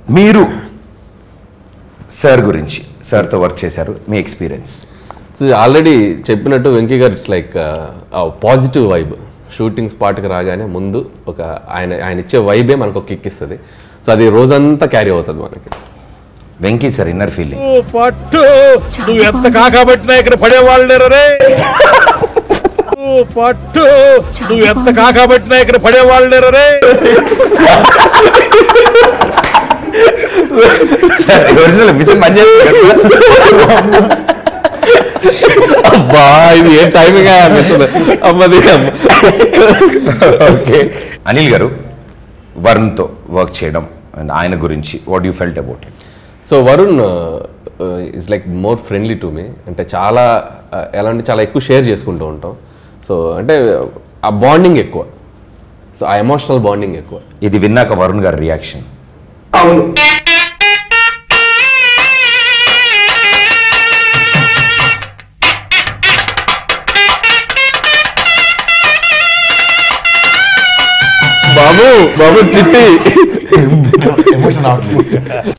మీరు సార్ గురించి సార్తో వర్క్ చేశారు మీ ఎక్స్పీరియన్స్ ఆల్రెడీ చెప్పినట్టు Venky garu it's like positive vibe shooting స్పాట్కి రాగానే ముందు ఒక ఆయన ఆయన ఇచ్చే వైబే మనకు ఒక కిక్ ఇస్తుంది సో అది రోజంతా క్యారీ అవుతుంది మనకి వెంకీ సార్ ఇన్నర్ ఫీలింగ్ పట్టు నువ్వు ఎంత కాకబట్టినా ఇక్కడ పడేవాళ్ళు లేరు రే ఓ పట్టు నువ్వు ఎంత కాకబట్టినా ఇక్కడ పడేవాళ్ళు లేరు రే ఒరిజినల్ మిషన్ పని అబ్బా ఇది ఏ టైమింగ్ అమ్మది ఓకే అనిల్ గారు వరుణ్తో వర్క్ చేయడం and ఆయన గురించి what you felt about it so Varun is like more friendly to me అంటే చాలా uh, ఎలా అంటే చాలా ఎక్కువ షేర్ చేసుకుంటూ ఉంటాం సో అంటే ఆ బాండింగ్ ఎక్కువ సో ఆ ఎమోషనల్ బాండింగ్ ఎక్కువ ఇది విన్నాక వరుణ్ గారి రియాక్షన్ బాబు బాబు చిట్టి